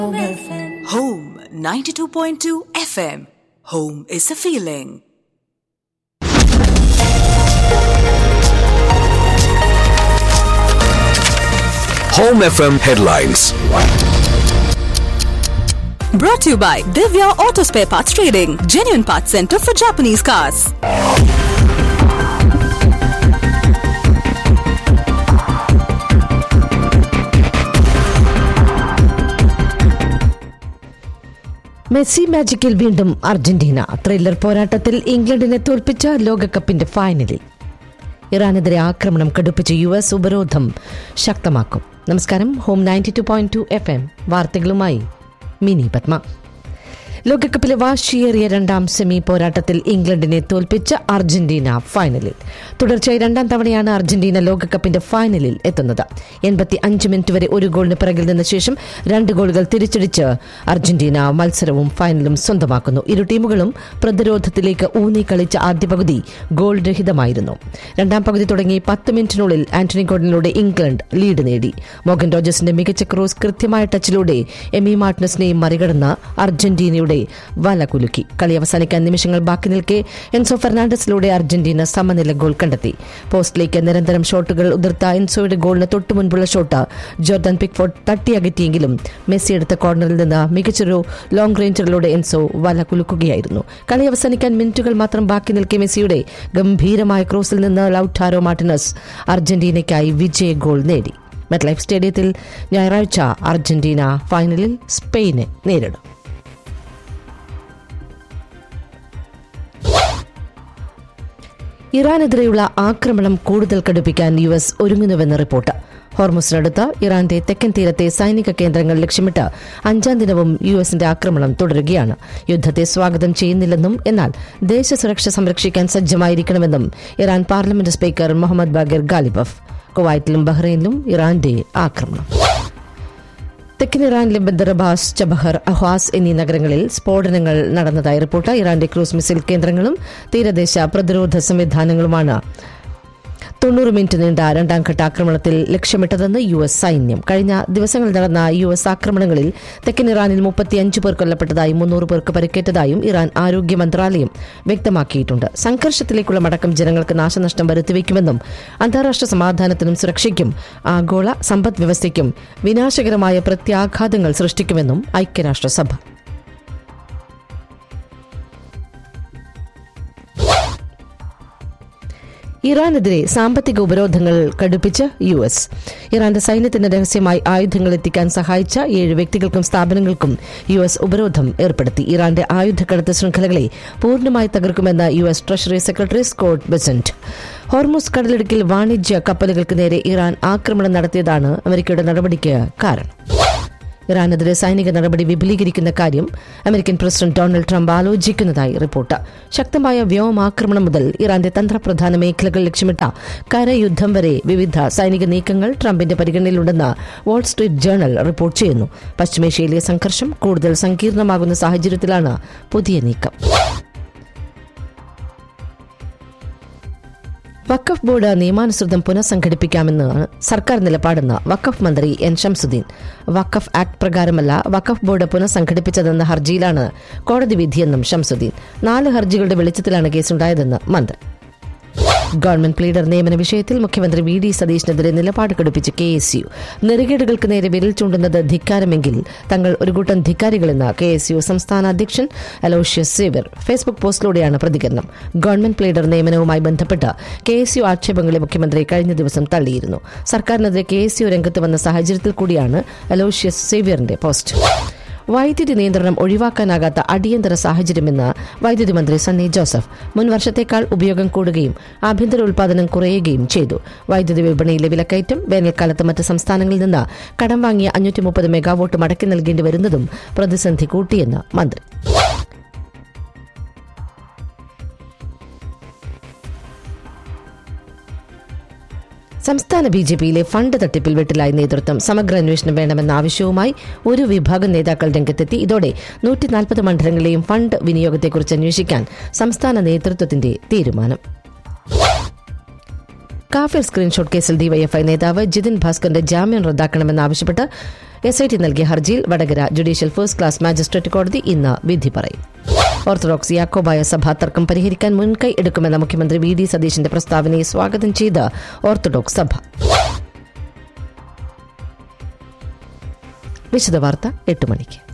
Home 92.2 FM. Home is a feeling. Home FM headlines. Brought to you by Divya Auto Spare Parts Trading, genuine parts center for Japanese cars. Messi മാജിക്കിൽ വീണ്ടും Argentina thriller പോരാട്ടത്തിൽ ഇംഗ്ലണ്ടിനെ തോൽപ്പിച്ച ലോകകപ്പിന്റെ ഫൈനലിൽ ഇറാനെതിരെ ആക്രമണം കടുപ്പിച്ച് യു എസ് ഉപരോധം ശക്തമാക്കും നമസ്കാരം home ninety two point two F M വാർത്തകളുമായി മിനി പത്മ ലോകകപ്പിലെ വാശിയേറിയ രണ്ടാം സെമി പോരാട്ടത്തിൽ ഇംഗ്ലണ്ടിനെ തോൽപ്പിച്ച അർജന്റീന ഫൈനലിൽ തുടർച്ചയായി രണ്ടാം തവണയാണ് അർജന്റീന ലോകകപ്പിന്റെ ഫൈനലിൽ എത്തുന്നത് എൺപത്തി അഞ്ച് മിനിറ്റ് വരെ ഒരു ഗോളിന് പിറകിൽ നിന്ന ശേഷം രണ്ട് ഗോളുകൾ തിരിച്ചടിച്ച് അർജന്റീന മത്സരവും ഫൈനലും സ്വന്തമാക്കുന്നു ഇരു ടീമുകളും പ്രതിരോധത്തിലേക്ക് ഊന്നി കളിച്ച ആദ്യ പകുതി ഗോൾ രഹിതമായിരുന്നു രണ്ടാം പകുതി തുടങ്ങി പത്ത് മിനിറ്റിനുള്ളിൽ ആന്റണി ഗോർഡനിലൂടെ ഇംഗ്ലണ്ട് ലീഡ് നേടി മോഹൻ റോജേഴ്സിന്റെ മികച്ച ക്രോസ് കൃത്യമായ ടച്ചിലൂടെ എമി മാർട്ടിനസിനെയും മറികടന്ന് അർജന്റീനയുടെ വല കുലുക്കി കളി അവസാനിക്കാൻ നിമിഷങ്ങൾ ബാക്കി നിൽക്കെ എൻസോ ഫെർണാണ്ടസിലൂടെ അർജന്റീന സമനില ഗോൾ കണ്ടെത്തി പോസ്റ്റിലേക്ക് നിരന്തരം ഷോട്ടുകൾ ഉതിർത്ത എൻസോയുടെ ഗോളിന് തൊട്ടു മുൻപുള്ള ഷോട്ട് ജോർദാൻ പിക്ഫോർഡ് തട്ടിയകറ്റിയെങ്കിലും മെസ്സി എടുത്ത കോർണറിൽ നിന്ന് മികച്ചൊരു ലോങ് റേഞ്ചറിലൂടെ എൻസോ വല കുലുക്കുകയായിരുന്നു കളി അവസാനിക്കാൻ മിനിറ്റുകൾ മാത്രം ബാക്കി നിൽക്കെ മെസ്സിയുടെ ഗംഭീരമായ ക്രോസിൽ നിന്ന് ലൌട്ടാരോ മാർട്ടിനസ് അർജന്റീനയ്ക്കായി വിജയ ഗോൾ നേടി മെറ്റ്ലൈഫ് സ്റ്റേഡിയത്തിൽ ഞായറാഴ്ച അർജന്റീന ഫൈനലിൽ സ്പെയിനെ നേരിടും ഇറാനെതിരെയുള്ള ആക്രമണം കൂടുതൽ കടുപ്പിക്കാൻ യു എസ് ഒരുങ്ങുന്നുവെന്ന് റിപ്പോർട്ട് ഹോർമുസിനടുത്ത് ഇറാന്റെ തെക്കൻ തീരത്തെ സൈനിക കേന്ദ്രങ്ങൾ ലക്ഷ്യമിട്ട് അഞ്ചാം ദിനവും യു എസിന്റെ ആക്രമണം തുടരുകയാണ് യുദ്ധത്തെ സ്വാഗതം ചെയ്യുന്നില്ലെന്നും എന്നാൽ ദേശസുരക്ഷ സംരക്ഷിക്കാൻ സജ്ജമായിരിക്കണമെന്നും Iran parliament speaker Mohammad Bagher Ghalibaf കുവൈറ്റിലും ബഹ്റൈനിലും ഇറാന്റെ ആക്രമണം തെക്കൻ ഇറാനിലെ ബന്ദർബാസ് ചബഹർ അഹ്വാസ് എന്നീ നഗരങ്ങളിൽ സ്ഫോടനങ്ങൾ നടന്നതായി റിപ്പോർട്ട് ഇറാന്റെ ക്രൂസ് മിസൈൽ കേന്ദ്രങ്ങളും തീരദേശ പ്രതിരോധ സംവിധാനങ്ങളുമാണ് തൊണ്ണൂറ് മിനിറ്റ് നീണ്ട രണ്ടാം ഘട്ട ആക്രമണത്തിൽ ലക്ഷ്യമിട്ടതെന്ന് യു എസ് സൈന്യം കഴിഞ്ഞ ദിവസങ്ങളിൽ നടന്ന യു എസ് ആക്രമണങ്ങളിൽ തെക്കൻ ഇറാനിൽ മുപ്പത്തിയഞ്ച് പേർ കൊല്ലപ്പെട്ടതായും മുന്നൂറ് പേർക്ക് പരിക്കേറ്റതായും ഇറാൻ ആരോഗ്യ മന്ത്രാലയം വ്യക്തമാക്കിയിട്ടുണ്ട് സംഘർഷത്തിലേക്കുള്ള മടക്കം ജനങ്ങൾക്ക് നാശനഷ്ടം വരുത്തിവെക്കുമെന്നും അന്താരാഷ്ട്ര സമാധാനത്തിനും സുരക്ഷയ്ക്കും ആഗോള സമ്പദ് വ്യവസ്ഥയ്ക്കും വിനാശകരമായ പ്രത്യാഘാതങ്ങൾ സൃഷ്ടിക്കുമെന്നും ഐക്യരാഷ്ട്രസഭ ഇറാനെതിരെ സാമ്പത്തിക ഉപരോധങ്ങൾ കടുപ്പിച്ച് യു എസ് ഇറാന്റെ സൈന്യത്തിന് രഹസ്യമായി ആയുധങ്ങൾ എത്തിക്കാൻ സഹായിച്ച ഏഴ് വ്യക്തികൾക്കും സ്ഥാപനങ്ങൾക്കും യു എസ് ഉപരോധം ഏർപ്പെടുത്തി ഇറാന്റെ ആയുധക്കടത്ത് ശൃംഖലകളെ പൂർണ്ണമായി തകർക്കുമെന്ന് U S treasury secretary Scott Bessent Hormuz കടലിടുക്കിൽ വാണിജ്യ കപ്പലുകൾക്ക് നേരെ ഇറാൻ ആക്രമണം നടത്തിയതാണ് അമേരിക്കയുടെ നടപടിക്ക് കാരണം ഇറാനെതിരെ സൈനിക നടപടി വിപുലീകരിക്കുന്ന കാര്യം അമേരിക്കൻ പ്രസിഡന്റ് ഡൊണാൾഡ് ട്രംപ് ആലോചിക്കുന്നതായി റിപ്പോർട്ട് ശക്തമായ വ്യോമാക്രമണം മുതൽ ഇറാന്റെ തന്ത്രപ്രധാന മേഖലകൾ ലക്ഷ്യമിട്ട കരയുദ്ധം വരെ വിവിധ സൈനിക നീക്കങ്ങൾ ട്രംപിന്റെ പരിഗണനയിലുണ്ടെന്ന് വാൾ സ്ട്രീറ്റ് ജേണൽ റിപ്പോർട്ട് ചെയ്യുന്നു പശ്ചിമേഷ്യയിലെ സംഘർഷം കൂടുതൽ സങ്കീർണമാകുന്ന സാഹചര്യത്തിലാണ് പുതിയ നീക്കം വഖഫ് ബോർഡ് നിയമാനുസൃതം പുനഃസംഘടിപ്പിക്കാമെന്നാണ് സർക്കാർ നിലപാടെന്ന് വഖഫ് മന്ത്രി എൻ ഷംസുദ്ദീൻ വഖഫ് ആക്ട് പ്രകാരമല്ല വഖഫ് ബോർഡ് പുനഃസംഘടിപ്പിച്ചതെന്ന ഹർജിയിലാണ് കോടതി വിധിയെന്നും ഷംസുദ്ദീൻ നാല് ഹർജികളുടെ വെളിച്ചത്തിലാണ് കേസുണ്ടായതെന്ന് മന്ത്രി ഗവൺമെന്റ് പ്ലീഡർ നിയമന വിഷയത്തിൽ മുഖ്യമന്ത്രി വി ഡി സതീഷിനെതിരെ നിലപാട് കടുപ്പിച്ച് കെ എസ് യു നെറുകേടുകൾക്ക് നേരെ വിരൽ ചൂണ്ടുന്നത് ധിക്കാരമെങ്കിൽ തങ്ങൾ ഒരു കൂട്ടം ധിക്കാരികളെന്ന് കെ എസ് യു സംസ്ഥാന അധ്യക്ഷൻ അലോഷ്യസ് സേവ്യർ ഫേസ്ബുക്ക് പോസ്റ്റിലൂടെയാണ് പ്രതികരണം ഗവൺമെന്റ് പ്ലീഡർ നിയമനവുമായി ബന്ധപ്പെട്ട് കെ എസ് യു ആക്ഷേപങ്ങളെ മുഖ്യമന്ത്രി കഴിഞ്ഞ ദിവസം തള്ളിയിരുന്നു സർക്കാരിനെതിരെ കെ എസ് യു രംഗത്ത് വന്ന സാഹചര്യത്തിൽ കൂടിയാണ് അലോഷ്യസ് സേവ്യറിന്റെ പോസ്റ്റ് വൈദ്യുതി നിയന്ത്രണം ഒഴിവാക്കാനാകാത്ത അടിയന്തര സാഹചര്യമെന്ന് വൈദ്യുതി മന്ത്രി സണ്ണി ജോസഫ് മുൻ വർഷത്തേക്കാൾ ഉപയോഗം കൂടുകയും ആഭ്യന്തര ഉൽപാദനം കുറയുകയും ചെയ്തു വൈദ്യുതി വിപണിയിലെ വിലക്കയറ്റം വേനൽക്കാലത്ത് മറ്റ് സംസ്ഥാനങ്ങളിൽ നിന്ന് കടം വാങ്ങിയ അഞ്ഞൂറ്റി മുപ്പത് മെഗാവോട്ട് മടക്കി നൽകേണ്ടി വരുന്നതും പ്രതിസന്ധി കൂട്ടിയെന്ന് മന്ത്രി സംസ്ഥാന ബി ജെ പിയിലെ ഫണ്ട് തട്ടിപ്പിൽ വെട്ടിലായ നേതൃത്വം സമഗ്ര അന്വേഷണം വേണമെന്ന ആവശ്യവുമായി ഒരു വിഭാഗം നേതാക്കൾ രംഗത്തെത്തി ഇതോടെ നൂറ്റി നാൽപ്പത് മണ്ഡലങ്ങളിലെയും ഫണ്ട് വിനിയോഗത്തെക്കുറിച്ച് അന്വേഷിക്കാൻ സംസ്ഥാന നേതൃത്വത്തിന്റെ തീരുമാനം കാഫിർ സ്ക്രീൻഷോട്ട് കേസിൽ ഡിവൈഎഫ്ഐ നേതാവ് ജിതിൻ ഭാസ്കറിന്റെ ജാമ്യം റദ്ദാക്കണമെന്നാവശ്യപ്പെട്ട് എസ് ഐ ടി നൽകിയ ഹർജിയിൽ Vadakara judicial first class magistrate കോടതി ഇന്ന് വിധി പറയും ഓർത്തഡോക്സ് യാക്കോബായ സഭാ തർക്കം പരിഹരിക്കാൻ മുൻകൈ എടുക്കുമെന്ന മുഖ്യമന്ത്രി വി ഡി സതീശന്റെ പ്രസ്താവനയെ സ്വാഗതം ചെയ്ത് ഓർത്തഡോക്സ് സഭ വിശദവാർത്ത എട്ട് മണിക്ക്